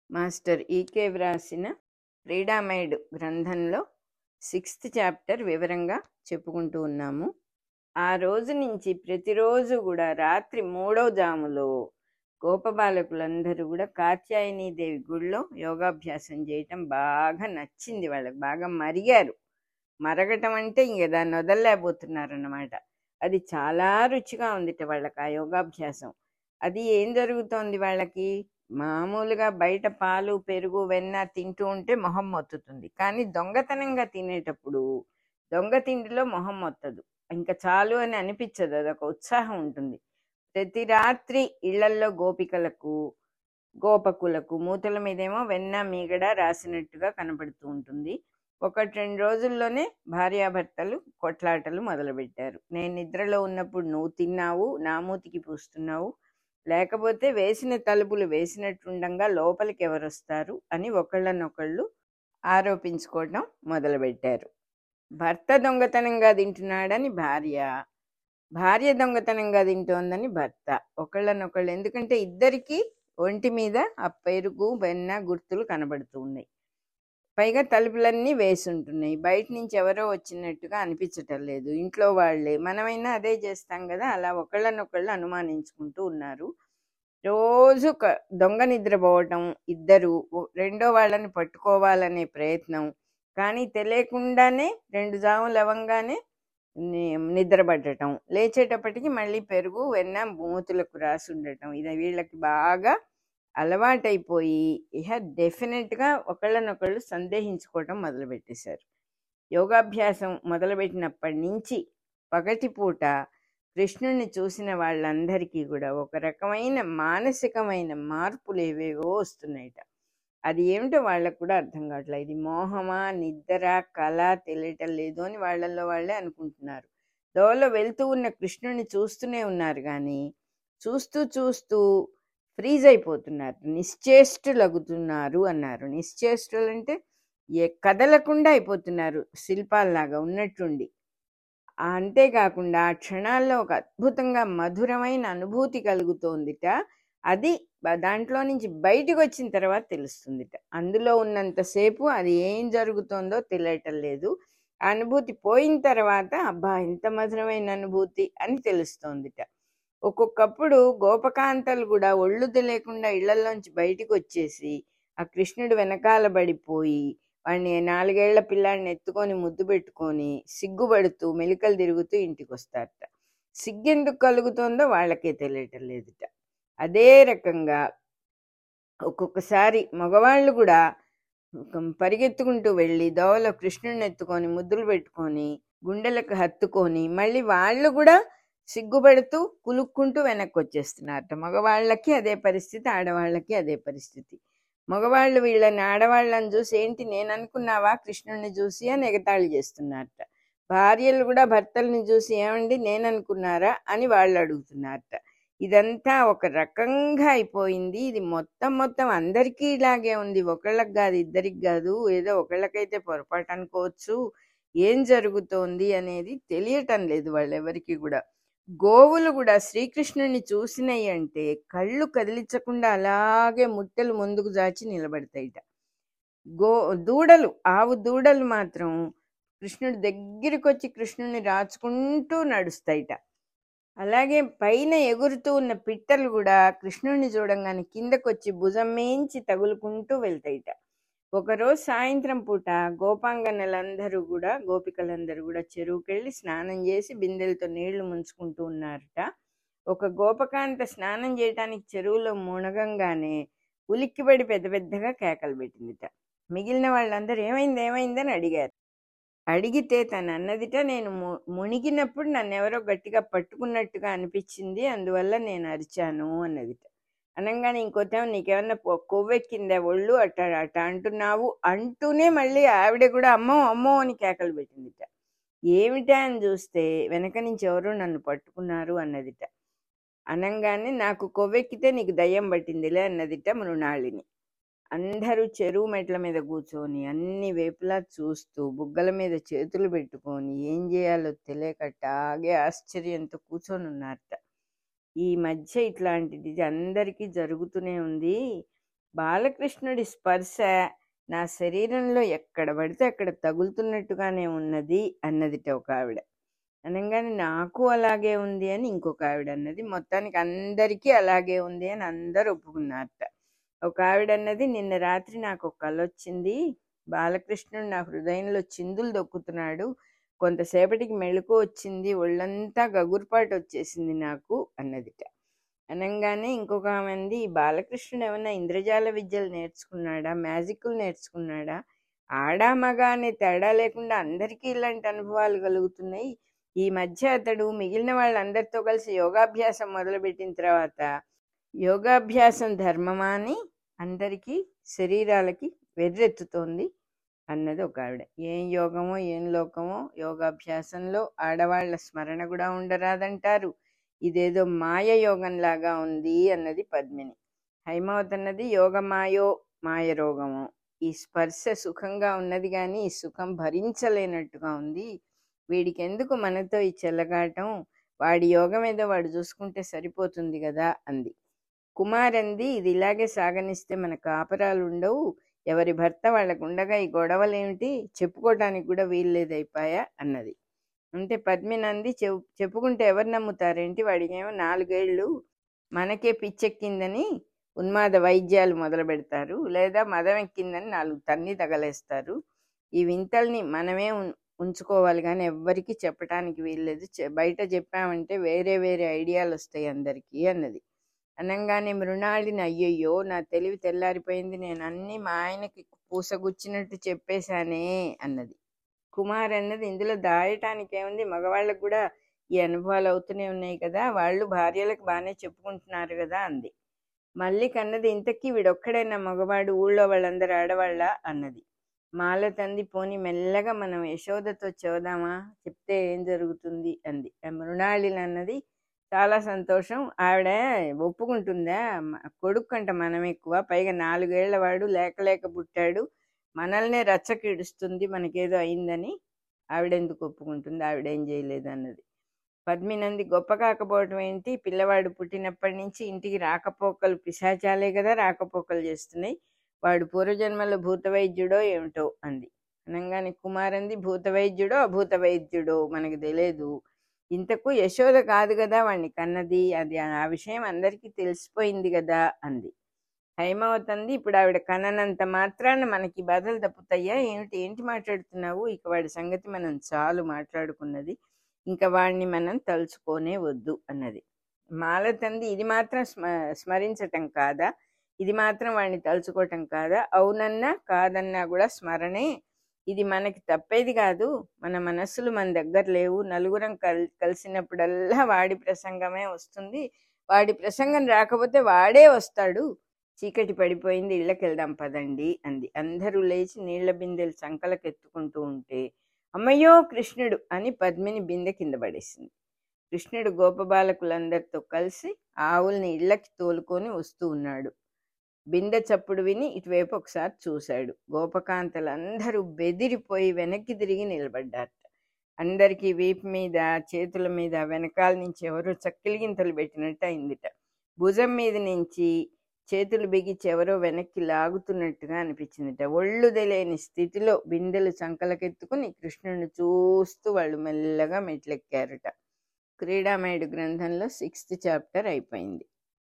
master ఈకే వ్రాసిన ఫ్రీడామైడ్ గ్రంథంలో sixth chapter వివరంగా చెప్పుకుంటూ ఉన్నాము ఆ రోజు నుంచి ప్రతిరోజు కూడా రాత్రి మూడో జాములో గోపబాలకులందరూ కూడా కాత్యాయని దేవి గుడిలో యోగాభ్యాసం చేయటం బాగా నచ్చింది వాళ్ళకి బాగా మరిగారు మరగటం అంటే ఇంక దాన్ని వదలలేకపోతున్నారన్నమాట అది చాలా రుచిగా ఉందిట వాళ్ళకి ఆ యోగాభ్యాసం అది ఏం జరుగుతోంది వాళ్ళకి మామూలుగా బయట పాలు పెరుగు వెన్న తింటూ ఉంటే మొహం మొత్తుతుంది కానీ దొంగతనంగా తినేటప్పుడు దొంగ తిండిలో మొహం మొత్తదు ఇంకా చాలు అని అనిపించదు అదొక ఉత్సాహం ఉంటుంది ప్రతి రాత్రి ఇళ్లల్లో గోపికలకు గోపకులకు మూతల మీదేమో వెన్న మీగడ రాసినట్టుగా కనపడుతూ ఉంటుంది ఒకటి రెండు రోజుల్లోనే భార్యాభర్తలు కొట్లాటలు మొదలుపెట్టారు నేను నిద్రలో ఉన్నప్పుడు నువ్వు తిన్నావు నా మూతికి పూస్తున్నావు లేకపోతే వేసిన తలుపులు వేసినట్టుండగా లోపలికి ఎవరు వస్తారు అని ఒకళ్ళనొకళ్ళు ఆరోపించుకోవడం మొదలుపెట్టారు భర్త దొంగతనంగా తింటున్నాడని భార్య భార్య దొంగతనంగా తింటోందని భర్త ఒకళ్ళనొకళ్ళు ఎందుకంటే ఇద్దరికి ఒంటి మీద ఆ పెరుగు వెన్న గుర్తులు కనబడుతూ ఉన్నాయి పైగా తలుపులన్నీ వేసి ఉంటున్నాయి బయట నుంచి ఎవరో వచ్చినట్టుగా అనిపించటం లేదు ఇంట్లో వాళ్ళే మనమైనా అదే చేస్తాం కదా అలా ఒకళ్ళనొకళ్ళు అనుమానించుకుంటూ ఉన్నారు రోజు క- దొంగ నిద్రపోవటం ఇద్దరు ఓ- రెండో వాళ్ళని పట్టుకోవాలనే ప్రయత్నం కానీ తెలియకుండానే రెండు జాములు అవ్వంగానే ని- నిద్ర పట్టడం లేచేటప్పటికి మళ్ళీ పెరుగు వెన్న మూతులకు రాసి ఉండటం ఇది వీళ్ళకి బాగా అలవాటైపోయి ఇహ డెఫినెట్గా ఒకళ్ళనొకళ్ళు సందేహించుకోవటం మొదలుపెట్టేశారు యోగాభ్యాసం మొదలుపెట్టినప్పటి నుంచి పగటిపూట కృష్ణుణ్ణి చూసిన వాళ్ళందరికీ కూడా ఒక రకమైన మానసికమైన మార్పులు ఏవేవో వస్తున్నాయట అది ఏమిటో వాళ్ళకు కూడా అర్థం కావట్లేదు ఇది మోహమా నిద్ర కళ తెలియటం లేదు అని వాళ్ళల్లో వాళ్ళే అనుకుంటున్నారు దోవలో వెళ్తూ ఉన్న కృష్ణుని చూస్తూనే ఉన్నారు కానీ చూస్తూ చూస్తూ ఫ్రీజ్ అయిపోతున్నారు నిశ్చేష్టులగుతున్నారు అన్నారు నిశ్చేష్టులు అంటే ఏ కదలకుండా అయిపోతున్నారు శిల్పాల్లాగా ఉన్నట్టుండి అంతేకాకుండా ఆ క్షణాల్లో ఒక అద్భుతంగా మధురమైన అనుభూతి కలుగుతోందిట అది బ- దాంట్లో నుంచి బయటకు వచ్చిన తర్వాత తెలుస్తుందిట అందులో ఉన్నంతసేపు అది ఏం జరుగుతోందో తెలియటం లేదు ఆ అనుభూతి పోయిన తర్వాత అబ్బా ఎంత మధురమైన అనుభూతి అని తెలుస్తోందిట ఒక్కొక్కప్పుడు గోపకాంతలు కూడా ఒళ్ళు తెలియకుండా ఇళ్లలోంచి బయటికి వచ్చేసి ఆ కృష్ణుడు వెనకాల పడిపోయి వాడిని నాలుగేళ్ల పిల్లాడిని ఎత్తుకొని ముద్దు పెట్టుకొని సిగ్గుపడుతూ మెలికలు తిరుగుతూ ఇంటికి వస్తారట సిగ్గెందుకు కలుగుతోందో వాళ్ళకే తెలియటం లేదుట అదే రకంగా ఒక్కొక్కసారి మగవాళ్ళు కూడా ఒక పరిగెత్తుకుంటూ వెళ్ళి దోవలో కృష్ణుడిని ఎత్తుకొని ముద్దులు పెట్టుకొని గుండెలకు హత్తుకొని మళ్ళీ వాళ్ళు కూడా సిగ్గుపడుతూ కులుక్కుంటూ వెనక్కి వచ్చేస్తున్నారట మగవాళ్ళకి అదే పరిస్థితి ఆడవాళ్ళకి అదే పరిస్థితి మగవాళ్ళు వీళ్ళని ఆడవాళ్ళని చూసి ఏంటి నేను అనుకున్నావా కృష్ణుడిని చూసి అని ఎగతాళి చేస్తున్నారట భార్యలు కూడా భర్తల్ని చూసి ఏమండి నేను అనుకున్నారా అని వాళ్ళు అడుగుతున్నారట ఇదంతా ఒక రకంగా అయిపోయింది ఇది మొత్తం మొత్తం అందరికీ ఇలాగే ఉంది ఒకళ్ళకి కాదు ఇద్దరికి కాదు ఏదో ఒకళ్ళకైతే పొరపాటు అనుకోవచ్చు ఏం జరుగుతోంది అనేది తెలియటం లేదు వాళ్ళెవరికి కూడా గోవులు కూడా శ్రీకృష్ణుని చూసినాయి అంటే కళ్ళు కదిలించకుండా అలాగే ముట్టెలు ముందుకు జాచి నిలబడతాయిట గో దూడలు ఆవు దూడలు మాత్రం కృష్ణుడి దగ్గరికి వచ్చి కృష్ణుని రాచుకుంటూ నడుస్తాయిట అలాగే పైన ఎగురుతూ ఉన్న పిట్టలు కూడా కృష్ణుడిని చూడంగానే కిందకొచ్చి భుజం మేంచి తగులుకుంటూ వెళ్తాయిట ఒకరోజు సాయంత్రం పూట గోపాంగనలందరూ కూడా గోపికలందరూ కూడా చెరువుకెళ్ళి స్నానం చేసి బిందెలతో నీళ్లు ముంచుకుంటూ ఉన్నారట ఒక గోపకాంత స్నానం చేయటానికి చెరువులో మునగంగానే ఉలిక్కిపడి పెద్ద పెద్దగా కేకలు పెట్టిందిట మిగిలిన వాళ్ళందరూ ఏమైంది ఏమైందని అడిగారు అడిగితే తను అన్నదిట నేను ము- మునిగినప్పుడు నన్ను ఎవరో గట్టిగా పట్టుకున్నట్టుగా అనిపించింది అందువల్ల నేను అరిచాను అన్నదిట అనగానే ఇంకోటేమో నీకేమన్నా పొ- కొవ్వెక్కిందా ఒళ్ళు అట్ట అట్ట అంటున్నావు అంటూనే మళ్ళీ ఆవిడ కూడా అమ్మో అమ్మో అని కేకలు పెట్టిందిట ఏమిటా అని చూస్తే వెనక నుంచి ఎవరో నన్ను పట్టుకున్నారు అన్నదిట అనంగానే నాకు కొవ్వెక్కితే నీకు దయ్యం పట్టిందిలే అన్నదిట మృణాళిని అందరూ చెరువు మెట్ల మీద కూర్చొని అన్ని వైపులా చూస్తూ బుగ్గల మీద చేతులు పెట్టుకొని ఏం చేయాలో తెలియకట్టాగే ఆశ్చర్యంతో కూర్చొని ఉన్నారట ఈ మధ్య ఇట్లాంటిది అందరికీ జరుగుతూనే ఉంది బాలకృష్ణుడి స్పర్శ నా శరీరంలో ఎక్కడ పడితే అక్కడ తగులుతున్నట్టుగానే ఉన్నది అన్నదిట ఒక ఆవిడ అనగానే నాకు అలాగే ఉంది అని ఇంకొక ఆవిడ అన్నది మొత్తానికి అందరికీ అలాగే ఉంది అని అందరూ ఒప్పుకున్నారట ఒక ఆవిడ అన్నది నిన్న రాత్రి నాకు ఒక కళ వచ్చింది బాలకృష్ణుడు నా హృదయంలో చిందులు దొక్కుతున్నాడు కొంతసేపటికి మెళుకు వచ్చింది ఒళ్ళంతా గగురుపాటు వచ్చేసింది నాకు అన్నదిట అనగానే ఇంకొక మంది బాలకృష్ణుడు ఏమన్నా ఇంద్రజాల విద్యలు నేర్చుకున్నాడా మ్యాజిక్లు నేర్చుకున్నాడా ఆడా మగ అనే తేడా లేకుండా అందరికీ ఇలాంటి అనుభవాలు కలుగుతున్నాయి ఈ మధ్య అతడు మిగిలిన వాళ్ళందరితో కలిసి యోగాభ్యాసం మొదలుపెట్టిన తర్వాత యోగాభ్యాసం ధర్మమా అని అందరికీ శరీరాలకి వెర్రెత్తుతోంది అన్నది ఒక ఆవిడ ఏం యోగమో ఏం లోకమో యోగాభ్యాసంలో ఆడవాళ్ల స్మరణ కూడా ఉండరాదంటారు ఇదేదో మాయ యోగంలాగా ఉంది అన్నది పద్మిని హైమవత్ అన్నది యోగమాయో మాయ రోగమో ఈ స్పర్శ సుఖంగా ఉన్నది కానీ ఈ సుఖం భరించలేనట్టుగా ఉంది వీడికి ఎందుకు మనతో ఈ చెల్లగాటం వాడి యోగం ఏదో వాడు చూసుకుంటే సరిపోతుంది కదా అంది కుమారంది ఇది ఇలాగే సాగనిస్తే మన కాపరాలు ఉండవు ఎవరి భర్త వాళ్ళకు ఉండగా ఈ గొడవలేమిటి చెప్పుకోవటానికి కూడా వీల్లేదైపాయా అన్నది అంటే పద్మినంది చెప్ చెప్పుకుంటే ఎవరు నమ్ముతారేంటి వాడికేమో నాలుగేళ్ళు మనకే పిచ్చెక్కిందని ఉన్మాద వైద్యాలు మొదలు పెడతారు లేదా మదం ఎక్కిందని నాలుగు తన్ని తగలేస్తారు ఈ వింతల్ని మనమే ఉన్- ఉంచుకోవాలి కానీ ఎవ్వరికి చెప్పటానికి వీల్లేదు చె- బయట చెప్పామంటే వేరే వేరే ఐడియాలు వస్తాయి అందరికీ అన్నది అనగానే మృణాళిని అయ్యయ్యో నా తెలివి తెల్లారిపోయింది నేను అన్ని మా ఆయనకి పూసగుచ్చినట్టు చెప్పేశానే అన్నది కుమార్ అన్నది ఇందులో దాయటానికి ఏముంది మగవాళ్ళకు కూడా ఈ అనుభవాలు అవుతూనే ఉన్నాయి కదా వాళ్ళు భార్యలకు బాగానే చెప్పుకుంటున్నారు కదా అంది మళ్ళీ కన్నది ఇంతకీ వీడొక్కడైనా మగవాడు ఊళ్ళో వాళ్ళందరూ ఆడవాళ్ళ అన్నది మాల తంది పోని మెల్లగా మనం యశోదతో చెబుదామా చెప్తే ఏం జరుగుతుంది అంది ఆ మృణాళిని అన్నది చాలా సంతోషం ఆవిడ ఒప్పుకుంటుందా మ- కొడుకు అంట మనం ఎక్కువ పైగా నాలుగేళ్ల వాడు లేక లేక పుట్టాడు మనల్నే రచ్చకిడుస్తుంది మనకేదో అయిందని ఆవిడెందుకు ఒప్పుకుంటుంది ఆవిడేం చేయలేదు అన్నది పద్మినంది గొప్ప కాకపోవటం ఏంటి పిల్లవాడు పుట్టినప్పటి నుంచి ఇంటికి రాకపోకలు పిశాచాలే కదా రాకపోకలు చేస్తున్నాయి వాడు పూర్వజన్మలో భూత వైద్యుడో ఏమిటో అంది అనగానే కుమారంది భూత వైద్యుడో అభూత వైద్యుడో మనకు తెలియదు ఇంతకు యశోద కాదు కదా వాడిని కన్నది అది ఆ విషయం అందరికీ తెలిసిపోయింది కదా అంది హైమావత్ అంది ఇప్పుడు ఆవిడ కననంత మాత్రాన మనకి బాధలు తప్పుతాయా ఏమిటి ఏంటి మాట్లాడుతున్నావు ఇక వాడి సంగతి మనం చాలు మాట్లాడుకున్నది ఇంకా వాడిని మనం తలుచుకోనే వద్దు అన్నది మాలతంది ఇది మాత్రం స్మ స్మరించటం కాదా ఇది మాత్రం వాడిని తలుచుకోవటం కాదా అవునన్నా కాదన్నా కూడా స్మరణే ఇది మనకి తప్పేది కాదు మన మనస్సులు మన దగ్గర లేవు నలుగురం కల్ కలిసినప్పుడల్లా వాడి ప్రసంగమే వస్తుంది వాడి ప్రసంగం రాకపోతే వాడే వస్తాడు చీకటి పడిపోయింది ఇళ్ళకి వెళ్దాం పదండి అంది అందరూ లేచి నీళ్ల బిందెలు సంకలకెత్తుకుంటూ ఉంటే అమ్మయ్యో కృష్ణుడు అని పద్మిని బిందె కింద పడేసింది కృష్ణుడు గోపబాలకులందరితో కలిసి ఆవుల్ని ఇళ్ళకి తోలుకొని వస్తూ ఉన్నాడు బిందె చప్పుడు విని ఇటువైపు ఒకసారి చూశాడు గోపకాంతలందరూ బెదిరిపోయి వెనక్కి తిరిగి నిలబడ్డారట అందరికీ వీపు మీద చేతుల మీద వెనకాల నుంచి ఎవరో చక్కిలిగింతలు పెట్టినట్టు అయిందిట భుజం మీద నుంచి చేతులు బిగించి ఎవరో వెనక్కి లాగుతున్నట్టుగా అనిపించిందిట ఒళ్ళు తెలియని స్థితిలో బిందెలు చంకలకెత్తుకుని కృష్ణుని చూస్తూ వాళ్ళు మెల్లగా మెట్లెక్కారట క్రీడామయుడు గ్రంథంలో సిక్స్త్ చాప్టర్ అయిపోయింది